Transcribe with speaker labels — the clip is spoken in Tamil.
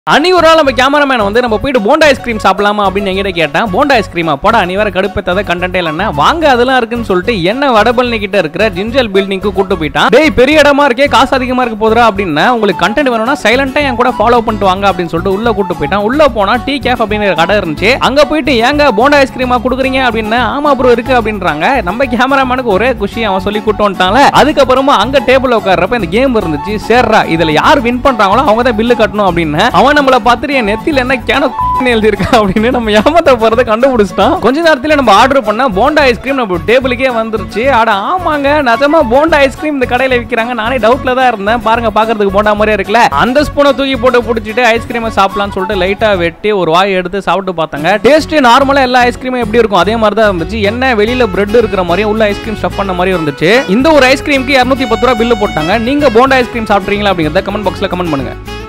Speaker 1: அன்னைக்கு ஒரு நாள் நம்ம கேமராமேன் வந்து நம்ம போயிட்டு போண்டா ஐஸ்கிரீம் சாப்பிடலாமா அப்படின்னு எங்கிட்ட கேட்டேன் போண்டா ஐஸ்கிரீமா போடா நீ வேற கடுப்பேத்தாத கண்டென்ட் இல்லைன்னா வாங்க அதெல்லாம் இருக்குன்னு சொல்லிட்டு என்ன வடபழனி கிட்ட இருக்கிற ஜிஞ்சல் பில்டிங்க்கு கூட்டு போயிட்டான் டேய் பெரிய இடமா இருக்கே காசு அதிகமா இருக்கு போதுரா அப்படின்னா உங்களுக்கு கண்டென்ட் வேணும்னா சைலண்டா என் கூட ஃபாலோ பண்ணிட்டு வாங்க அப்படின்னு சொல்லிட்டு உள்ள கூட்டு போயிட்டான் உள்ள போனா டீ கேஃப் அப்படிங்கிற கடை இருந்துச்சு அங்க போயிட்டு ஏங்க போண்டா ஐஸ்கிரீமா கொடுக்குறீங்க அப்படின்னா ஆமா ப்ரோ இருக்கு அப்படின்றாங்க நம்ம கேமராமேனுக்கு ஒரே குஷி அவன் சொல்லி கூட்டு வந்துட்டான்ல அதுக்கப்புறமா அங்க டேபிள் உட்கார்றப்ப இந்த கேம் இருந்துச்சு சேர்றா இதுல யார் வின் பண்றாங்களோ அவங்க தான் பில்லு கட்டணும் அப்படின்னு அவன் நம்மள பார்த்துட்டு என் நெத்தில என்ன கேன எழுதி இருக்கா அப்படின்னு நம்ம ஏமாத்த போறதை கண்டுபிடிச்சிட்டான் கொஞ்ச நேரத்துல நம்ம ஆர்டர் பண்ண போண்டா ஐஸ்கிரீம் நம்ம டேபிளுக்கே வந்துருச்சு அட ஆமாங்க நிஜமா போண்டா ஐஸ்கிரீம் இந்த கடையில விக்கிறாங்க நானே டவுட்ல தான் இருந்தேன் பாருங்க பாக்குறதுக்கு போண்டா மாதிரியே இருக்குல்ல அந்த ஸ்பூனை தூக்கி போட்டு பிடிச்சிட்டு ஐஸ்கிரீமை சாப்பிடலாம்னு சொல்லிட்டு லைட்டா வெட்டி ஒரு வாய் எடுத்து சாப்பிட்டு பார்த்தாங்க டேஸ்ட் நார்மலா எல்லா ஐஸ்கிரீமும் எப்படி இருக்கும் அதே மாதிரி தான் இருந்துச்சு என்ன வெளியில பிரெட் இருக்கிற மாதிரியும் உள்ள ஐஸ்கிரீம் ஸ்டஃப் பண்ண மாதிரியும் இருந்துச்சு இந்த ஒரு ஐஸ்கிரீமுக்கு இரநூத்தி பத்து ரூபா பில்லு போட்டாங்க நீங்க போண்டா ஐஸ்கிரீம் சாப்பிட்றீங்களா அப்படிங்கறத கமெண்ட் பாக்ஸ்ல கமெண்ட் பண்ணுங்க